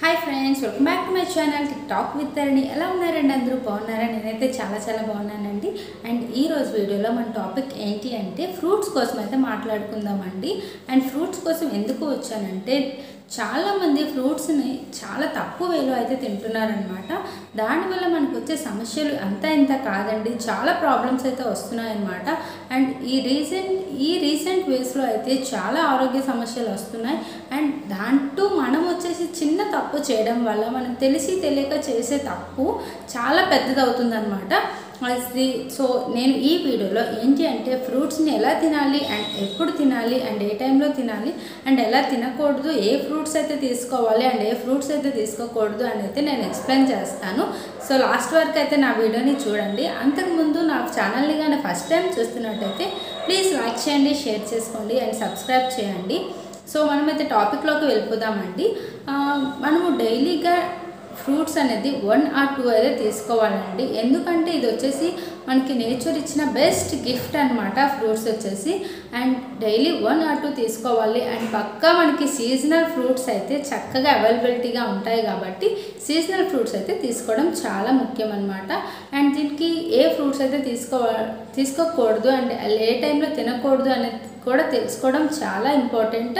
hi friends welcome back to my channel tick tock with Tharani ఎలా ఉన్నారండి అందరూ బాగున్నారా నేనైతే చాలా చాలా బాగున్నానండి అండ్ ఈ రోజు వీడియోలో మన టాపిక్ ఏంటి అంటే ఫ్రూట్స్ కోసం అయితే మాట్లాడుకుందామండి అండ్ ఫ్రూట్స్ కోసం ఎందుకు వచ్చానంటే చాలామంది ఫ్రూట్స్ని చాలా తక్కువ వేలో అయితే తింటున్నారనమాట దానివల్ల మనకు వచ్చే సమస్యలు అంతా ఇంత కాదండి చాలా ప్రాబ్లమ్స్ అయితే వస్తున్నాయన్నమాట అండ్ ఈ రీసెంట్ ఈ రీసెంట్ వేస్లో అయితే చాలా ఆరోగ్య సమస్యలు వస్తున్నాయి అండ్ దాంట్లో మనం వచ్చేసి చిన్న తప్పు చేయడం వల్ల మనం తెలిసి తెలియక చేసే తప్పు చాలా పెద్దదవుతుందన్నమాట అది సో నేను ఈ వీడియోలో ఏంటి అంటే ఫ్రూట్స్ని ఎలా తినాలి అండ్ ఎప్పుడు తినాలి అండ్ ఏ టైంలో తినాలి అండ్ ఎలా తినకూడదు ఏ ఫ్రూట్స్ అయితే తీసుకోవాలి అండ్ ఏ ఫ్రూట్స్ అయితే తీసుకోకూడదు అని అయితే నేను ఎక్స్ప్లెయిన్ చేస్తాను సో లాస్ట్ వరకు అయితే నా వీడియోని చూడండి అంతకుముందు నా ఛానల్ని కానీ ఫస్ట్ టైం చూస్తున్నట్టయితే ప్లీజ్ లైక్ చేయండి షేర్ చేసుకోండి అండ్ సబ్స్క్రైబ్ చేయండి సో మనమైతే టాపిక్లోకి వెళ్ళిపోదామండి ఆ, మనము డైలీగా ఫ్రూట్స్ అనేది వన్ ఆర్ టూ అయితే తీసుకోవాలండి ఎందుకంటే ఇది వచ్చేసి మనకి నేచర్ ఇచ్చిన బెస్ట్ గిఫ్ట్ అనమాట ఫ్రూట్స్ వచ్చేసి and daily one or two తీసుకోవాలి అండ్ పక్కా మనకి సీజనల్ ఫ్రూట్స్ అయితే చక్కగా అవైలబిలిటీగా ఉంటాయి కాబట్టి సీజనల్ ఫ్రూట్స్ అయితే తీసుకోవడం చాలా ముఖ్యం అనమాట అండ్ దీనికి ఏ ఫ్రూట్స్ అయితే తీసుకోవాలి తీసుకోకూడదు అండ్ ఏ టైంలో తినకూడదు అనేది కూడా తెలుసుకోవడం చాలా ఇంపార్టెంట్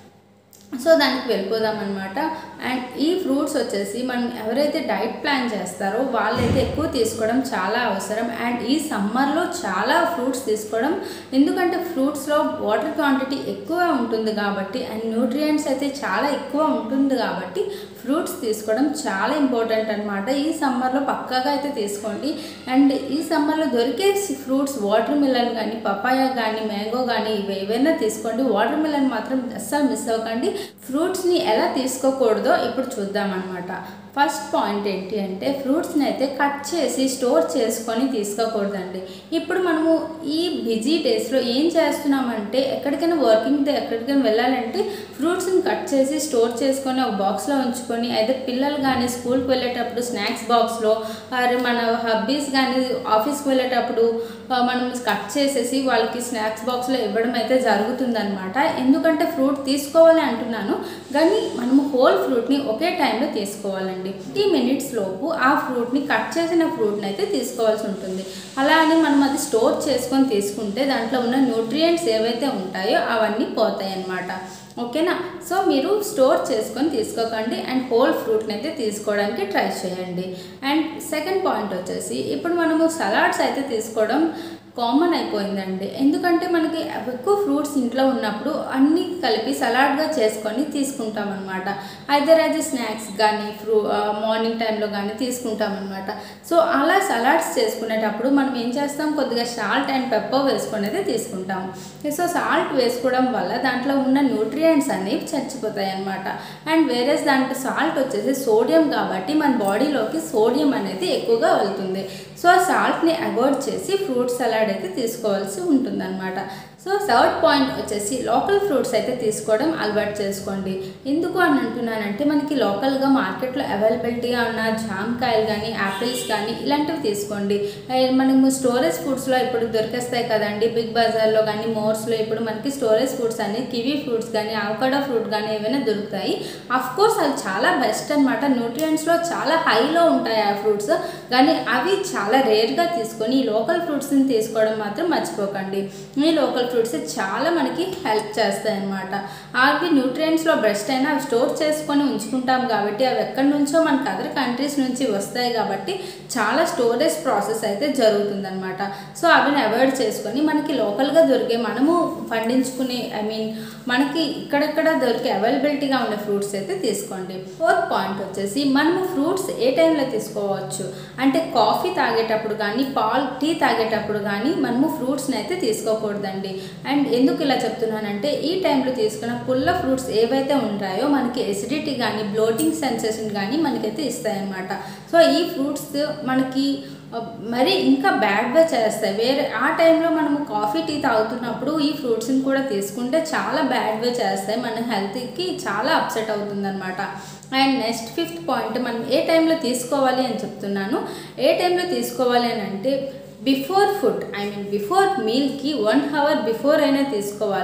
సో దానికి వెళ్ళిపోదాం అనమాట అండ్ ఈ ఫ్రూట్స్ వచ్చేసి మనం ఎవరైతే డైట్ ప్లాన్ చేస్తారో వాళ్ళైతే ఎక్కువ తీసుకోవడం చాలా అవసరం అండ్ ఈ సమ్మర్లో చాలా ఫ్రూట్స్ తీసుకోవడం ఎందుకంటే ఫ్రూట్స్లో వాటర్ క్వాంటిటీ ఎక్కువ ఉంటుంది కాబట్టి అండ్ న్యూట్రియంట్స్ అయితే చాలా ఎక్కువ ఉంటుంది కాబట్టి ఫ్రూట్స్ తీసుకోవడం చాలా ఇంపార్టెంట్ అనమాట ఈ సమ్మర్లో పక్కాగా అయితే తీసుకోండి అండ్ ఈ సమ్మర్లో దొరికే ఫ్రూట్స్ వాటర్ మిలన్ కానీ పపాయ కానీ మ్యాంగో కానీ ఇవి ఏవైనా తీసుకోండి వాటర్ మిలన్ మాత్రం అస్సలు మిస్ అవ్వకండి ఫ్రూట్స్ని ఎలా తీసుకోకూడదో ఇప్పుడు చూద్దాం అనమాట ఫస్ట్ పాయింట్ ఏంటి అంటే ఫ్రూట్స్ని అయితే కట్ చేసి స్టోర్ చేసుకొని తీసుకోకూడదండి ఇప్పుడు మనము ఈ బిజీ డేస్లో ఏం చేస్తున్నామంటే ఎక్కడికైనా వర్కింగ్ డే ఎక్కడికైనా వెళ్ళాలంటే ఫ్రూట్స్ని కట్ చేసి స్టోర్ చేసుకొని ఒక బాక్స్లో ఉంచుకొని అయితే పిల్లలు కానీ స్కూల్కి వెళ్ళేటప్పుడు స్నాక్స్ బాక్స్లో మరి మన హబ్బీస్ కానీ ఆఫీస్కి వెళ్ళేటప్పుడు ఆ, మనం కట్ చేసేసి వాళ్ళకి స్నాక్స్ బాక్స్లో ఇవ్వడం అయితే జరుగుతుందన్నమాట ఎందుకంటే ఫ్రూట్ తీసుకోవాలి అంటున్నాను కానీ మనము హోల్ ఫ్రూట్ని ఒకే టైంలో తీసుకోవాలండి ఫిఫ్టీ మినిట్స్ లోపు ఆ ఫ్రూట్ని కట్ చేసిన ఫ్రూట్ని అయితే తీసుకోవాల్సి ఉంటుంది అలా అని మనం అది స్టోర్ చేసుకొని తీసుకుంటే దాంట్లో ఉన్న న్యూట్రియంట్స్ ఏవైతే ఉంటాయో అవన్నీ పోతాయి అన్నమాట ఓకేనా సో మీరు స్టోర్ చేసుకొని తీసుకోకండి అండ్ హోల్ ఫ్రూట్ని అయితే తీసుకోవడానికి ట్రై చేయండి అండ్ సెకండ్ పాయింట్ వచ్చేసి ఇప్పుడు మనము సలాడ్స్ అయితే తీసుకోవడం కామన్ అయిపోయిందండి ఎందుకంటే మనకి ఎక్కువ ఫ్రూట్స్ ఇంట్లో ఉన్నప్పుడు అన్నీ కలిపి సలాడ్గా చేసుకొని తీసుకుంటాం అనమాట ఐదర్ అది స్నాక్స్ కానీ ఫ్రూ మార్నింగ్ టైంలో కానీ తీసుకుంటాం అనమాట సో అలా సలాడ్స్ చేసుకునేటప్పుడు మనం ఏం చేస్తాం కొద్దిగా సాల్ట్ అండ్ పెప్పర్ వేసుకొని అయితే తీసుకుంటాం సో సాల్ట్ వేసుకోవడం వల్ల దాంట్లో ఉన్న న్యూట్రియంట్స్ అనేవి చచ్చిపోతాయి అనమాట అండ్ వేరే దాంట్లో సాల్ట్ వచ్చేసి సోడియం కాబట్టి మన బాడీలోకి సోడియం అనేది ఎక్కువగా వెళ్తుంది సో సాల్ట్ని అవాయిడ్ చేసి ఫ్రూట్ సలాడ్ అయితే తీసుకోవాల్సి ఉంటుందన్నమాట సో థర్డ్ పాయింట్ వచ్చేసి లోకల్ ఫ్రూట్స్ అయితే తీసుకోవడం అలవాటు చేసుకోండి ఎందుకు అని అంటున్నానంటే మనకి లోకల్గా మార్కెట్లో అవైలబిలిటీగా ఉన్న జామకాయలు కానీ యాపిల్స్ కానీ ఇలాంటివి తీసుకోండి ఏ, మనము స్టోరేజ్ ఫుడ్స్లో ఇప్పుడు దొరికేస్తాయి కదండి బిగ్ బజార్లో కానీ మోర్స్లో ఇప్పుడు మనకి స్టోరేజ్ ఫుడ్స్ అని కివీ ఫ్రూట్స్ కానీ అవకాడో ఫ్రూట్ కానీ ఏవైనా దొరుకుతాయి అఫ్ కోర్స్ అవి చాలా బెస్ట్ అనమాట న్యూట్రియంట్స్లో చాలా హైలో ఉంటాయి ఆ ఫ్రూట్స్ కానీ అవి చాలా రేర్గా తీసుకొని ఈ లోకల్ ఫ్రూట్స్ని తీసుకోవడం మాత్రం మర్చిపోకండి ఈ లోకల్ ఫ్రూట్స్ చాలా మనకి హెల్ప్ చేస్తాయి అన్నమాట అవి న్యూట్రియంట్స్లో బెస్ట్ అయినా అవి స్టోర్ చేసుకొని ఉంచుకుంటాం కాబట్టి అవి ఎక్కడి నుంచో మనకి అదర్ కంట్రీస్ నుంచి వస్తాయి కాబట్టి చాలా స్టోరేజ్ ప్రాసెస్ అయితే జరుగుతుందన్నమాట సో అవిని అవాయిడ్ చేసుకొని మనకి లోకల్గా దొరికే మనము పండించుకునే ఐ మీన్ మనకి ఇక్కడెక్కడ దొరికే అవైలబిలిటీగా ఉన్న ఫ్రూట్స్ అయితే తీసుకోండి ఫోర్త్ పాయింట్ వచ్చేసి మనము ఫ్రూట్స్ ఏ టైంలో తీసుకోవచ్చు అంటే కాఫీ తాగేటప్పుడు కానీ పాల్ టీ తాగేటప్పుడు కానీ మనము ఫ్రూట్స్ని అయితే తీసుకోకూడదండి అండ్ ఎందుకు ఇలా చెప్తున్నానంటే ఈ టైంలో తీసుకున్న పుల్ల ఫ్రూట్స్ ఏవైతే ఉంటాయో మనకి ఎసిడిటీ కానీ బ్లోటింగ్ సెన్సేషన్ కానీ మనకైతే ఇస్తాయన్నమాట సో ఈ ఫ్రూట్స్ మనకి ఆ, మరి ఇంకా బ్యాడ్గా చేస్తాయి వేరే ఆ టైంలో మనము కాఫీ టీ తాగుతున్నప్పుడు ఈ ఫ్రూట్స్ని కూడా తీసుకుంటే చాలా బ్యాడ్గా చేస్తాయి మన హెల్త్కి చాలా అప్సెట్ అవుతుందన్నమాట అండ్ నెక్స్ట్ ఫిఫ్త్ పాయింట్ మనం ఏ టైంలో తీసుకోవాలి అని చెప్తున్నాను ఏ టైంలో తీసుకోవాలి అని అంటే before food I mean before మీల్కి వన్ అవర్ బిఫోర్ అయినా తీసుకోవాలి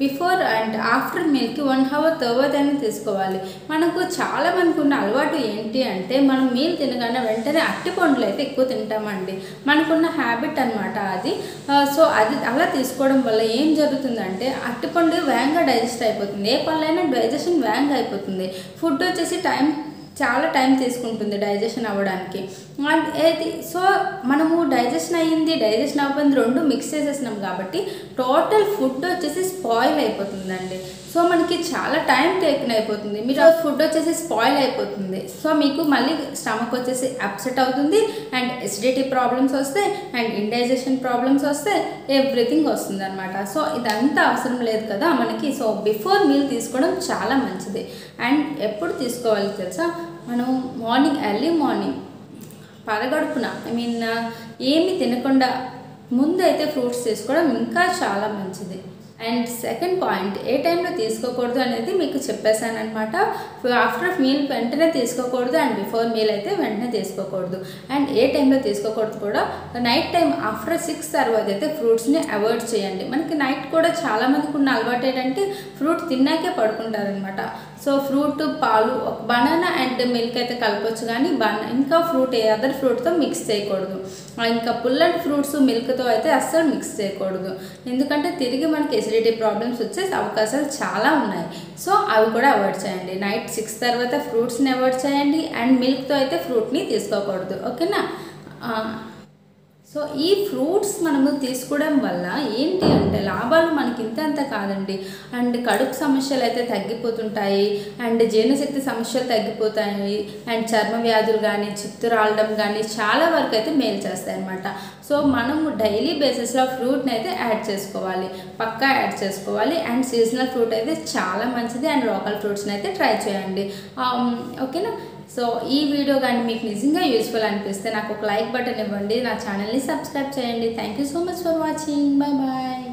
బిఫోర్ అండ్ ఆఫ్టర్ మీల్కి వన్ అవర్ తర్వాతనే తీసుకోవాలి మనకు చాలా మందికి ఉన్న అలవాటు ఏంటి అంటే మనం మీల్ తినగానే వెంటనే అట్టి పండ్లు అయితే ఎక్కువ తింటామండి మనకున్న హ్యాబిట్ అనమాట అది సో అది అలా తీసుకోవడం వల్ల ఏం జరుగుతుందంటే అట్టిపండు వేగంగా డైజెస్ట్ అయిపోతుంది ఏ పళ్ళైనా డైజెషన్ వేగంగా అయిపోతుంది ఫుడ్ వచ్చేసి టైం చాలా టైం తీసుకుంటుంది డైజెషన్ అవ్వడానికి అండ్ ఏది సో మనము డైజెషన్ అయ్యింది డైజెషన్ అవ్వకపోయింది రెండు మిక్స్ చేసేసినాం కాబట్టి టోటల్ ఫుడ్ వచ్చేసి స్పాయిల్ అయిపోతుందండి సో మనకి చాలా టైం టేకన్ అయిపోతుంది మీరు ఫుడ్ వచ్చేసి స్పాయిల్ అయిపోతుంది సో మీకు మళ్ళీ స్టమక్ వచ్చేసి అప్సెట్ అవుతుంది అండ్ ఎసిడిటీ ప్రాబ్లమ్స్ వస్తాయి అండ్ ఇండైజెషన్ ప్రాబ్లమ్స్ వస్తాయి ఎవ్రీథింగ్ వస్తుంది అనమాట సో ఇదంతా అవసరం లేదు కదా మనకి సో బిఫోర్ మీల్ తీసుకోవడం చాలా మంచిది అండ్ ఎప్పుడు తీసుకోవాలి తెలుసా మనం మార్నింగ్ ఎర్లీ మార్నింగ్ పరగడుపున ఐ మీన్ ఏమి తినకుండా ముందు అయితే ఫ్రూట్స్ తీసుకోవడం ఇంకా చాలా మంచిది అండ్ సెకండ్ పాయింట్ ఏ టైంలో తీసుకోకూడదు అనేది మీకు చెప్పేశాను అనమాట ఆఫ్టర్ మీల్ వెంటనే తీసుకోకూడదు అండ్ బిఫోర్ మీల్ అయితే వెంటనే తీసుకోకూడదు అండ్ ఏ టైంలో తీసుకోకూడదు కూడా నైట్ టైం ఆఫ్టర్ సిక్స్ తర్వాత అయితే ఫ్రూట్స్ని అవాయిడ్ చేయండి మనకి నైట్ కూడా చాలా మందికి ఉన్న అలవాటు ఏంటంటే ఫ్రూట్ తిన్నాకే పడుకుంటారనమాట సో ఫ్రూట్ పాలు ఒక బనానా అండ్ మిల్క్ అయితే కలపొచ్చు కానీ బనా ఇంకా ఫ్రూట్ ఏ అదర్ ఫ్రూట్తో మిక్స్ చేయకూడదు ఇంకా పుల్లటి ఫ్రూట్స్ మిల్క్తో అయితే అస్సలు మిక్స్ చేయకూడదు ఎందుకంటే తిరిగి మనకి ఎసిడిటీ ప్రాబ్లమ్స్ వచ్చే అవకాశాలు చాలా ఉన్నాయి సో అవి కూడా అవాయిడ్ చేయండి నైట్ సిక్స్ తర్వాత ఫ్రూట్స్ని అవాయిడ్ చేయండి అండ్ మిల్క్తో అయితే ఫ్రూట్ని తీసుకోకూడదు ఓకేనా సో ఈ ఫ్రూట్స్ మనము తీసుకోవడం వల్ల ఏంటి అంటే లాభాలు మనకి ఇంత అంత కాదండి అండ్ కడుపు సమస్యలు అయితే తగ్గిపోతుంటాయి అండ్ జీర్ణశక్తి సమస్యలు తగ్గిపోతాయి అండ్ చర్మ వ్యాధులు కానీ చిత్తు రాలడం కానీ చాలా వరకు అయితే మేలు చేస్తాయి అనమాట సో మనము డైలీ బేసిస్లో ఫ్రూట్ని అయితే యాడ్ చేసుకోవాలి పక్కా యాడ్ చేసుకోవాలి అండ్ సీజనల్ ఫ్రూట్ అయితే చాలా మంచిది అండ్ లోకల్ ఫ్రూట్స్ని అయితే ట్రై చేయండి ఓకేనా సో ఈ వీడియో కానీ మీకు నిజంగా యూస్ఫుల్ అనిపిస్తే నాకు ఒక లైక్ బటన్ ఇవ్వండి నా ఛానల్ని సబ్స్క్రైబ్ చేయండి thank you so much for watching bye bye